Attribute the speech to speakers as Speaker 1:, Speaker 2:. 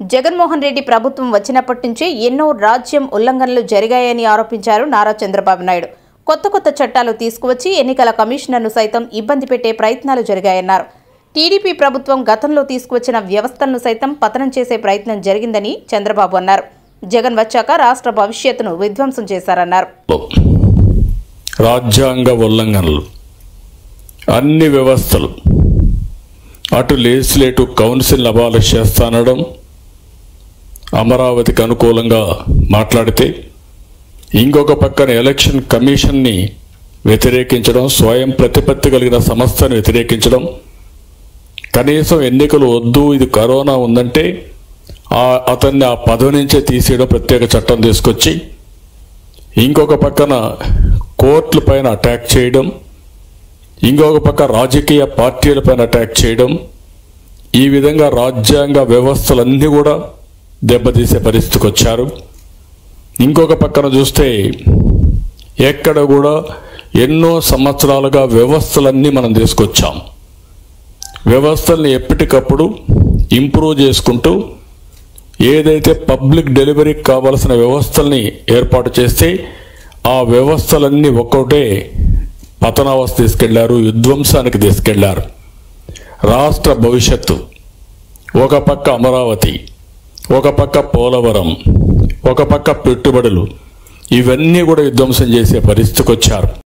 Speaker 1: జగన్మోహన్ రెడ్డి ప్రభుత్వం వచ్చినప్పటి నుంచి ఎన్నో రాజ్యం ఉల్లంఘనలు జరిగాయని ఆరోపించారు నారా చంద్రబాబు నాయుడు కొత్త కొత్త చట్టాలు తీసుకువచ్చి ఎన్నికల కమిషనర్ను సైతం ఇబ్బంది పెట్టే ప్రయత్నాలు జరిగాయన్నారు టీడీపీ ప్రభుత్వం గతంలో తీసుకువచ్చిన వ్యవస్థలను సైతం పతనం చేసే ప్రయత్నం జరిగిందని చంద్రబాబు అన్నారు జగన్ వచ్చాక రాష్ట్ర భవిష్యత్తును విధ్వంసం చేశారన్నారు
Speaker 2: రాజ్యాంగ ఉల్లంఘనలు అన్ని వ్యవస్థలు అటు లెజిస్లేటివ్ కౌన్సిల్ అబాలిష్ చేస్తానడం అమరావతికి అనుకూలంగా మాట్లాడితే ఇంకొక పక్కన ఎలక్షన్ కమిషన్ని వ్యతిరేకించడం స్వయం ప్రతిపత్తి కలిగిన సంస్థను వ్యతిరేకించడం కనీసం ఎన్నికలు వద్దు ఇది కరోనా ఉందంటే ఆ అతన్ని ఆ పదవి నుంచే తీసేయడం ప్రత్యేక చట్టం తీసుకొచ్చి ఇంకొక పక్కన కోర్టుల పైన అటాక్ చేయడం ఇంకొక పక్క రాజకీయ పార్టీలపైన అటాక్ చేయడం ఈ విధంగా రాజ్యాంగ వ్యవస్థలన్నీ కూడా దెబ్బతీసే పరిస్థితికి వచ్చారు ఇంకొక పక్కన చూస్తే ఎక్కడ కూడా ఎన్నో సంవత్సరాలుగా వ్యవస్థలన్నీ మనం తీసుకొచ్చాం వ్యవస్థల్ని ఎప్పటికప్పుడు ఇంప్రూవ్ చేసుకుంటూ ఏదైతే పబ్లిక్ డెలివరీకి కావలసిన వ్యవస్థల్ని ఏర్పాటు చేస్తే ఆ వ్యవస్థలన్నీ ఒక్కొక్కటే పతనావస్థ తీసుకెళ్లారు విధ్వంసానికి తీసుకెళ్లారు రాష్ట్ర భవిష్యత్తు ఒక పక్క అమరావతి ఒక పక్క పోలవరం ఒక పక్క పెట్టుబడులు ఇవన్నీ కూడా విధ్వంసం చేసే పరిస్థితికి వచ్చారు